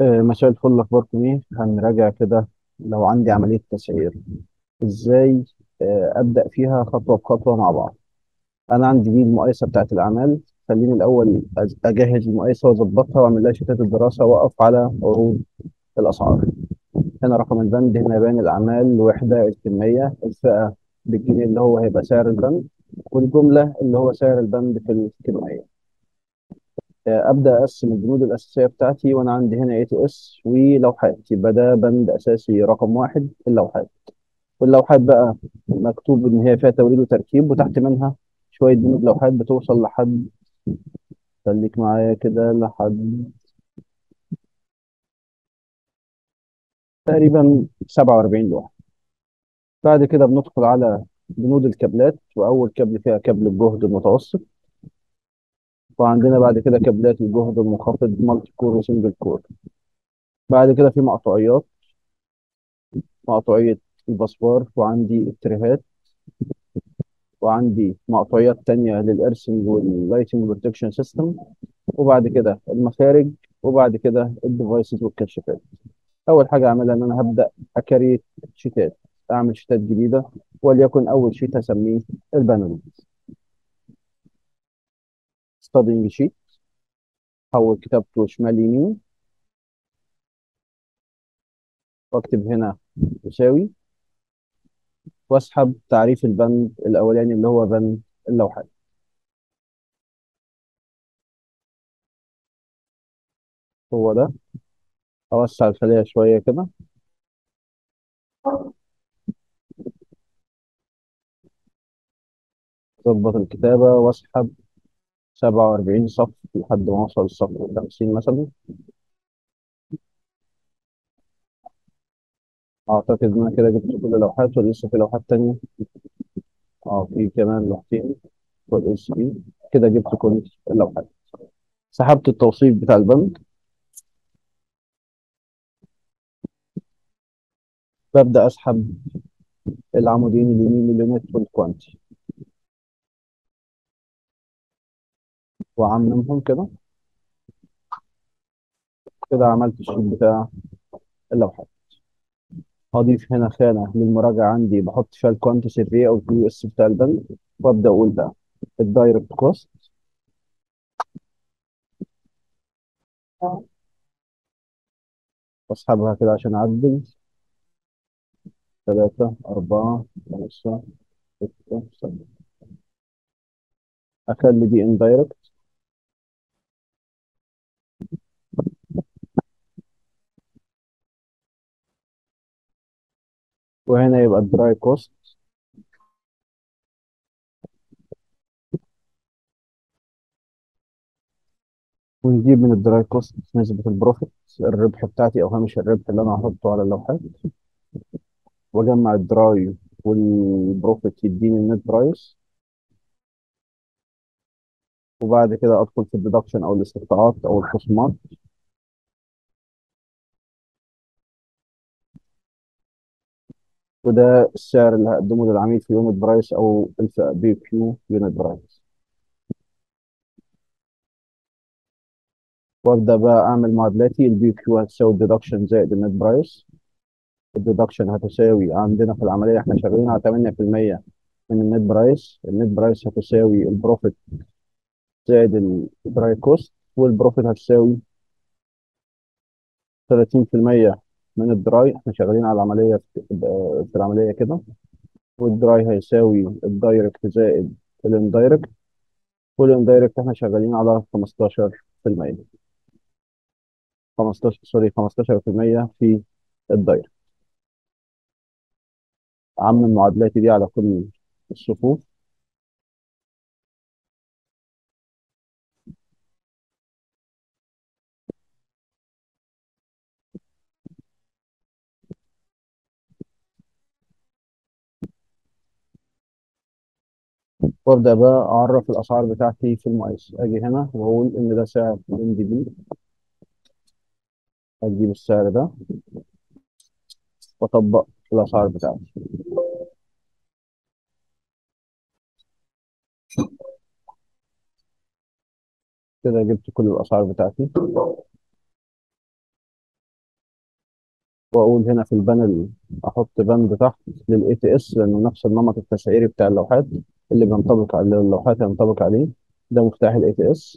آه، مساء الفل اخباركم ايه هنراجع كده لو عندي عمليه تسعير ازاي آه، ابدا فيها خطوه بخطوه مع بعض انا عندي دي المقايسه بتاعت الاعمال خليني الاول أج- اجهز المقايسه واظبطها واعمل لها شتات الدراسه واقف على عروض الاسعار هنا رقم البند هنا يبان الاعمال الوحده الكميه الفئه بالجنيه اللي هو هيبقى سعر البند والجمله اللي هو سعر البند في الكميه آه، ابدا اقسم البنود الاساسيه بتاعتي وانا عندي هنا اي تي اس ولوحات يبقى ده بند اساسي رقم واحد اللوحات واللوحات بقى مكتوب ان هي فيها توريد وتركيب وتحت منها شويه بنود لوحات بتوصل لحد خليك معايا كده لحد تقريبا 47 لوحه بعد كده بندخل على بنود الكابلات واول كابل فيها كابل الجهد المتوسط وعندنا بعد كده كابلات الجهد المنخفض مالتي كور وسنجل كور بعد كده في مقطوعيات مقطوعيه البسبار وعندي التريهات وعندي مقطوعيات تانية للإرسنج واللايتنج بروتكشن سيستم وبعد كده المخارج وبعد كده الديفايسز والكشافات أول حاجة أعملها إن أنا هبدأ أكريت شيتات أعمل شيتات جديدة وليكن أول شيت هسميه البانل ستادنج شيت حول كتابته شمال يمين واكتب هنا يساوي واسحب تعريف البند الأولاني اللي هو بند اللوحات هو ده أوسع الخلية شوية كده أظبط الكتابة وأسحب 47 صف لحد ما أوصل الصف 50 مثلا أعتقد إن أنا كده جبت كل اللوحات ولا لسه في لوحات تانية أه في كمان لوحتين فوق اس بي كده جبت كل اللوحات سحبت التوصيف بتاع البند ببدأ أسحب العمودين اليمين اليونت والكوانتي وأعممهم كده كده عملت الشيت بتاع اللوحات هضيف هنا خانة للمراجعة عندي بحط فيها الكوانتي سيرفي أو الكيو اس بتاع البند وأبدأ أقول بقى الدايركت كوست وأسحبها كده عشان أعدل ثلاثة أربعة خمسة ستة سبعة أخلي دي اندايركت وهنا يبقى الدراي كوست ونجيب من الدراي كوست نسبة البروفيت الربح بتاعتي أو هامش الربح اللي أنا هحطه على اللوحات وأجمع الدراي والبروفيت يديني النت برايس وبعد كده أدخل في الديدكشن أو الاستقطاعات أو الخصومات وده السعر اللي هقدمه للعميل في يونت برايس أو الفئة بي كيو يونت برايس وأبدأ بقى أعمل معادلاتي البي كيو هتساوي الديدكشن زائد النت برايس الديدكشن هتساوي عندنا في العملية احنا شغالين على 8% من النت برايس النت برايس هتساوي البروفيت زائد الدراي كوست والبروفيت هتساوي 30% من الدراي احنا شغالين على العملية في, في العملية كده والدراي هيساوي الدايركت زائد الاندايركت والاندايركت احنا شغالين على 15% 15 سوري 15% في الدايركت عامل معادلاتي دي على كل الصفوف وابدا بقى اعرف الاسعار بتاعتي في المقاييس اجي هنا واقول ان ده سعر ام دي بي اجيب السعر ده واطبق الاسعار بتاعتي كده جبت كل الاسعار بتاعتي واقول هنا في البانل احط بند تحت للاي تي اس لانه نفس النمط التسعيري بتاع اللوحات اللي بينطبق على اللوحات ينطبق عليه ده مفتاح الاي تي اس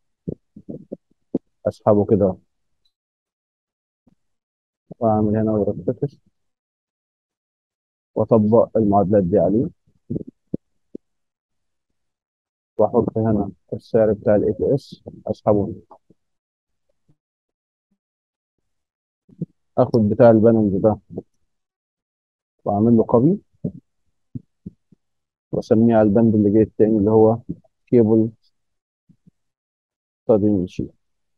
اسحبه كده واعمل هنا وريفتكس واطبق المعادلات دي عليه واحط هنا السعر بتاع الاي تي اس اسحبه اخد بتاع البانل ده واعمل له كوبي واسميه على البند اللي جاي التاني اللي هو كيبل ستادي شيت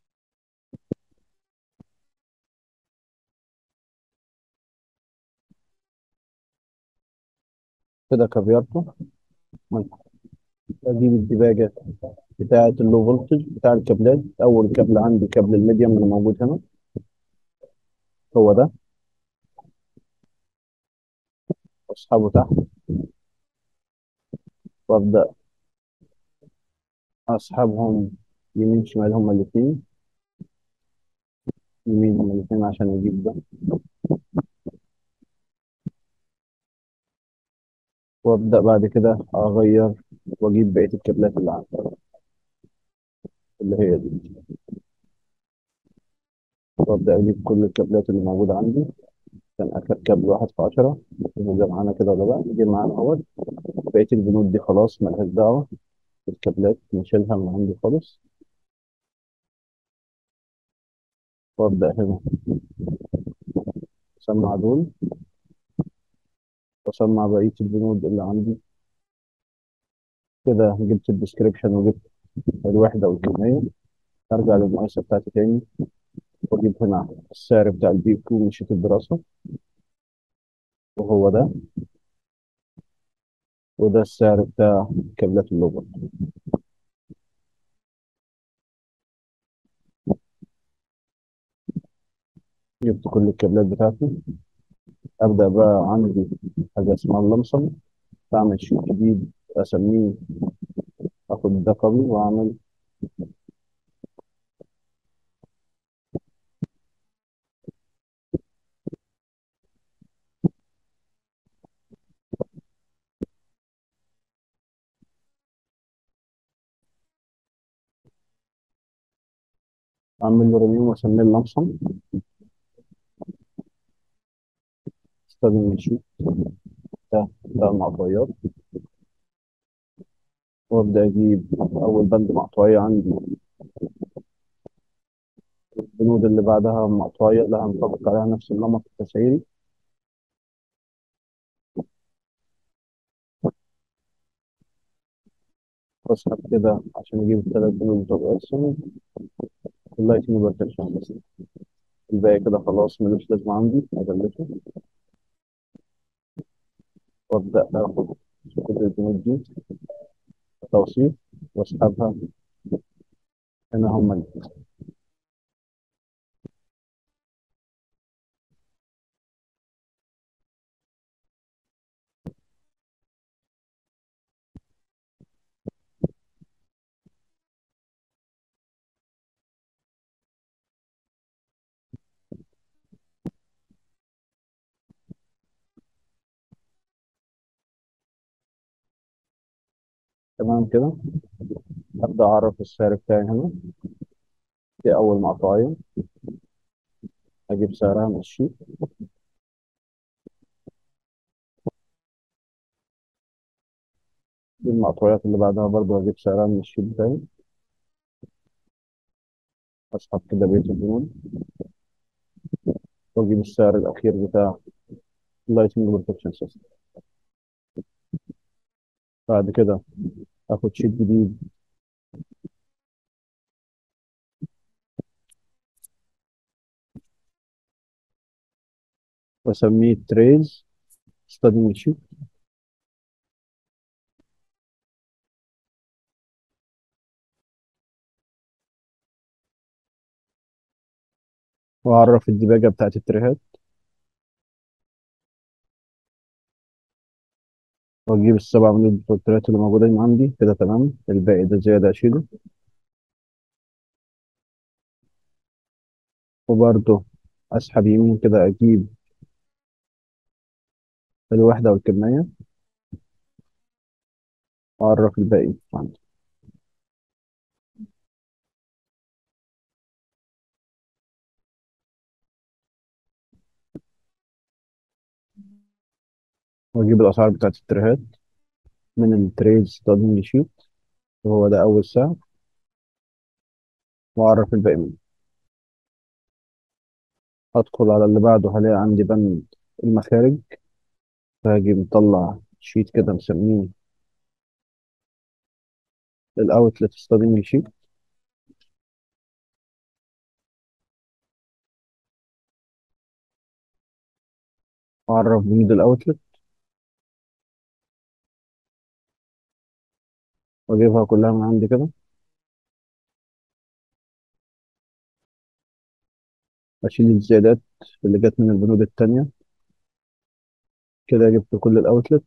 كده كبرته اجيب الدباجه بتاعه اللو فولتج بتاع الكابلات اول كابل عندي كابل الميديم اللي موجود هنا هو ده اسحبه تحت وابدا اسحبهم يمين شمال هما الاثنين يمين هما الاثنين عشان اجيب ده وابدا بعد كده اغير واجيب بقيه الكابلات اللي عندي اللي هي دي وابدا اجيب كل الكابلات اللي موجوده عندي كان اخر كابل واحد في 10 جه معانا كده ولا لا جه معانا اهوت بقيه البنود دي خلاص ملهاش دعوه الكابلات نشيلها من عندي خالص وابدا هنا اسمع دول واسمع بقيه البنود اللي عندي كده جبت الديسكريبشن وجبت الوحده والكميه ارجع للمقايسه بتاعتي تاني واجيب هنا السعر بتاع البي كيو من شيت الدراسه وهو ده وده السعر بتاع كابلات اللوبر جبت كل الكابلات بتاعتي ابدا بقى عندي حاجه اسمها اللمسم بعمل شيت جديد اسميه اخد ده كوبي واعمل اعمل له رينيو واسميه اللمسم استخدم الشيت ده ده المعطيات وابدا اجيب اول بند مقطوعيه عندي البنود اللي بعدها مقطوعيه اللي هنطبق عليها نفس النمط التسعيري واسحب كده عشان اجيب الثلاث بنود بتوع السن اللايتنج بروتكشن بس الباقي كده خلاص ملوش لازمه عندي اغلفه وابدا اخد كل البنود دي توصيف واسحبها هنا هم ال- تمام كده ابدا اعرف السعر بتاعي هنا دي اول مقطوعيه اجيب سعرها من الشيت دي المقطوعات اللي بعدها برضو اجيب سعرها من الشيت بتاعي اسحب كده بقيه البنود واجيب السعر الاخير بتاع اللايتنج بروتكشن سيستم بعد كده اخد شيت جديد واسميه تريز ستادي شيت واعرف الديباجه بتاعت التريهات واجيب السبع بنود بتوع التريهات اللي موجودين عندي كده تمام الباقي ده زياده اشيله وبرضه اسحب يمين كده اجيب الوحده والكميه واعرف الباقي عندي واجيب الاسعار بتاعت التريهات من التريد ستارتنج شيت وهو ده اول سعر واعرف الباقي منه ادخل على اللي بعده هلاقي عندي بند المخارج فهاجي مطلع شيت كده مسميه الاوتلت ستارتنج شيت واعرف بميد الاوتلت واجيبها كلها من عندي كده اشيل الزيادات اللي جت من البنود التانية كده جبت كل الاوتلت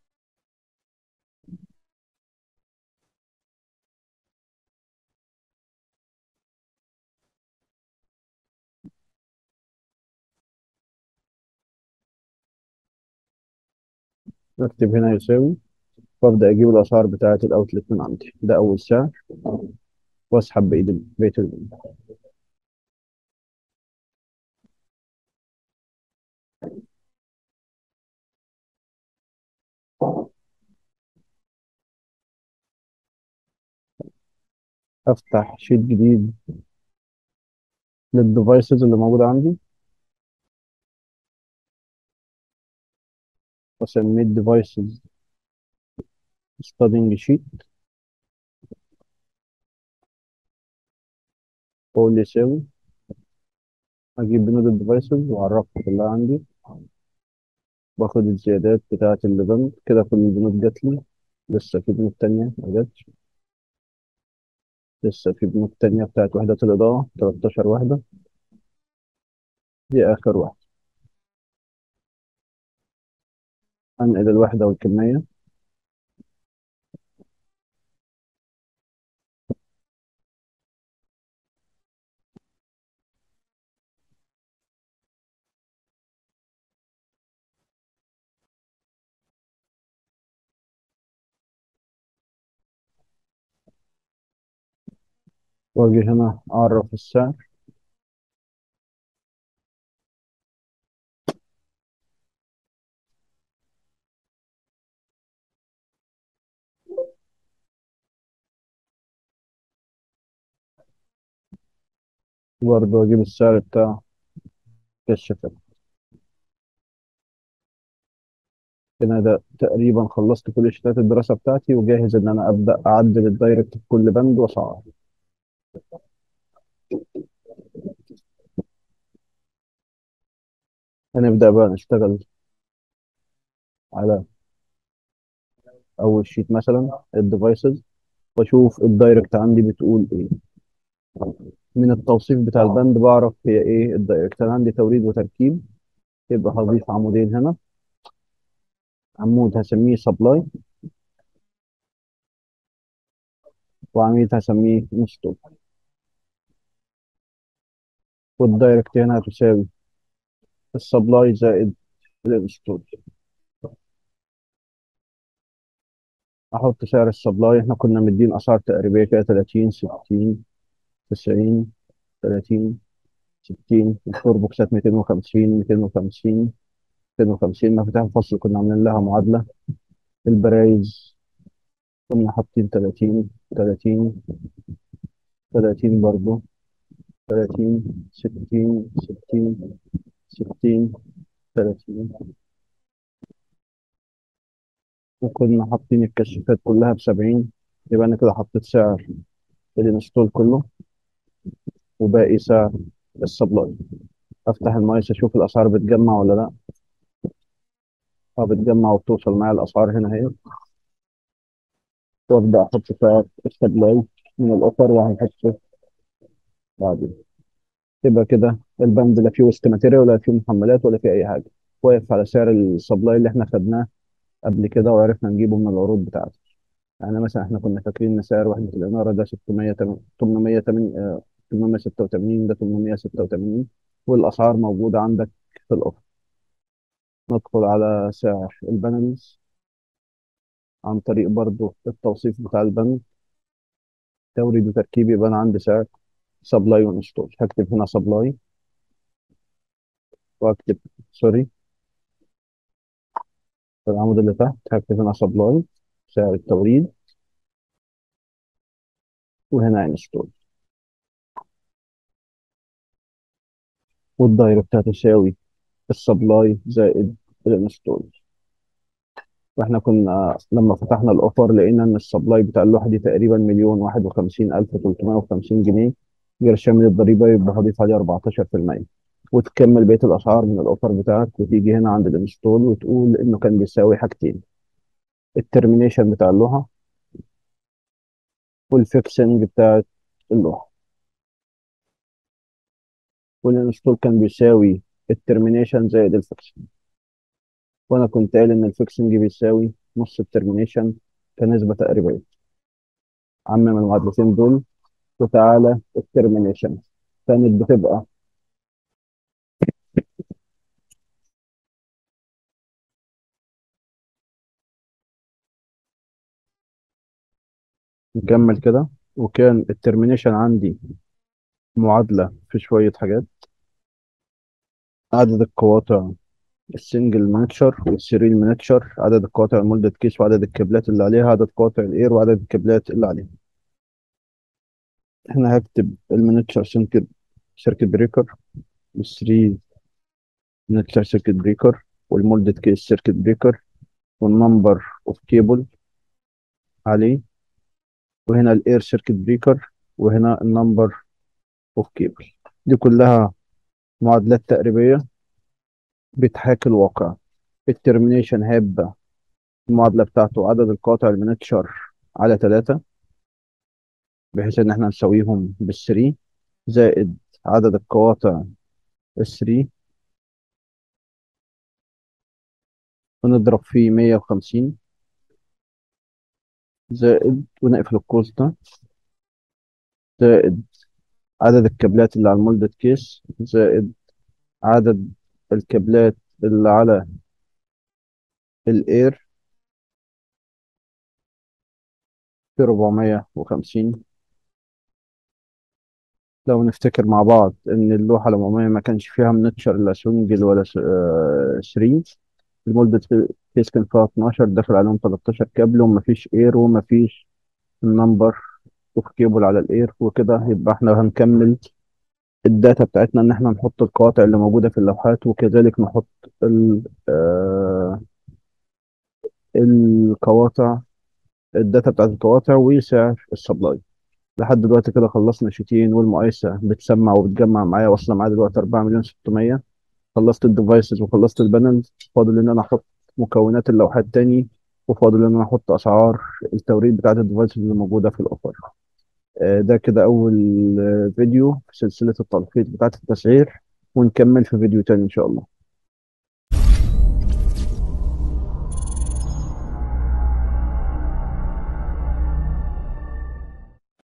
اكتب هنا يساوي وابدا اجيب الاسعار بتاعه الاوتلت من عندي ده اول سعر واسحب بايد بقيه البنود افتح شيت جديد للديفايسز اللي موجوده عندي واسميه ديفايسز ستادينج شيت واقول يساوي اجيب بنود الديفايسز واعرفها كلها عندي باخد الزيادات بتاعه البند كده كل البنود جات لي لسه في بنود تانية ما جاتش لسه في بنود تانية بتاعت وحدة الإضاءة 13 وحدة دي آخر واحدة أنقل الوحدة والكمية وأجي هنا أعرف السعر وبرضه أجيب السعر بتاع كشف كده ده تقريبا خلصت كل شتات الدراسة بتاعتي وجاهز إن أنا أبدأ أعدل الدايركت في كل بند وأسعر هنبدأ بقى نشتغل على أول شيت مثلا الديفايسز وأشوف الدايركت عندي بتقول إيه من التوصيف بتاع البند بعرف هي إيه الدايركت أنا عندي توريد وتركيب يبقى هضيف عمودين هنا عمود هسميه سبلاي وعميد هسميه انستول والدايركت هنا هتساوي السبلاي زائد الانستول احط سعر السبلاي احنا كنا مدين اسعار تقريبيه كده 30 60 90 30 60 الفور بوكسات 250 250 250 مفاتيح الفصل كنا عاملين لها معادله البرايز كنا حاطين 30 30 30 برضه 30 60 60 60 30 وكنا حاطين الكشافات كلها ب 70 يبقى انا كده حطيت سعر الانستول كله وباقي سعر السبلاي افتح المايس اشوف الاسعار بتجمع ولا لا اه بتجمع وبتوصل معايا الاسعار هنا اهي وابدا احط سعر السبلاي من الاوفر وهنحطه بعدين يبقى كده البند لا فيه ويست ماتيريال ولا فيه محملات ولا فيه اي حاجه واقف على سعر السبلاي اللي احنا خدناه قبل كده وعرفنا نجيبه من العروض بتاعته يعني مثلا احنا كنا فاكرين ان سعر وحده الاناره ده 600 800 886 ده 886 والاسعار موجوده عندك في الاوفر ندخل على سعر البانلز عن طريق برضو التوصيف بتاع البند توريد وتركيب يبقى انا عندي سعر سبلاي وانستول هكتب هنا سبلاي واكتب سوري في العمود اللي تحت هكتب هنا سبلاي سعر التوريد وهنا انستول والدايركت هتساوي السبلاي زائد الانستول واحنا كنا لما فتحنا الاوفر لقينا ان السبلاي بتاع اللوحه دي تقريبا مليون واحد وخمسين الف تلتمية وخمسين جنيه غير شامل الضريبه يبقى هضيف عليه 14% وتكمل بقيه الاسعار من الاوفر بتاعك وتيجي هنا عند الانستول وتقول انه كان بيساوي حاجتين الترمينيشن بتاع اللوحه والفيكسنج بتاع اللوحه والانستول كان بيساوي الترمينيشن زائد الفيكسنج وانا كنت قايل ان الفيكسنج بيساوي نص الترمينيشن كنسبه تقريبيه عمم المعادلتين دول وتعالى الترمينيشن كانت بتبقى نكمل كده وكان الترمينيشن عندي معادلة في شوية حاجات عدد القواطع السنجل مانتشر والسيريل مانتشر عدد القواطع المولدد كيس وعدد الكابلات اللي عليها عدد قواطع الاير وعدد الكابلات اللي عليها احنا هكتب المانتشر سيركت سيركت بريكر والسري مانتشر سيركت بريكر والمولدد كيس سيركت بريكر والنمبر اوف كيبل عليه وهنا الاير سيركت بريكر وهنا النمبر اوف كيبل دي كلها معادلات تقريبية بتحاكي الواقع الترمينيشن هيبقى المعادلة بتاعته عدد القواطع المنتشر على ثلاثة بحيث ان احنا نساويهم بالثري زائد عدد القواطع الثري ونضرب فيه مية وخمسين زائد ونقفل القوس ده زائد عدد الكابلات اللي على المولدد كيس زائد عدد الكابلات اللي على الاير في 450 لو نفتكر مع بعض ان اللوحه العموميه ما كانش فيها منتشر لا سنجل ولا 3 المولدد كيس كان فيها 12 داخل عليهم 13 كابل ومفيش اير ومفيش النمبر اوف كيبل على الاير وكده يبقى احنا هنكمل الداتا بتاعتنا ان احنا نحط القواطع اللي موجوده في اللوحات وكذلك نحط ال آه القواطع الداتا بتاعت القواطع وسعر السبلاي لحد دلوقتي كده خلصنا شيتين والمقايسه بتسمع وبتجمع معايا واصله معايا دلوقتي 4 مليون 600 خلصت الديفايسز وخلصت البانلز فاضل ان انا احط مكونات اللوحات تاني وفاضل ان انا احط اسعار التوريد بتاعت الديفايسز اللي موجوده في الاوفر آه، ده كده اول آه، فيديو في سلسله التلخيص بتاعت التسعير ونكمل في فيديو تاني ان شاء الله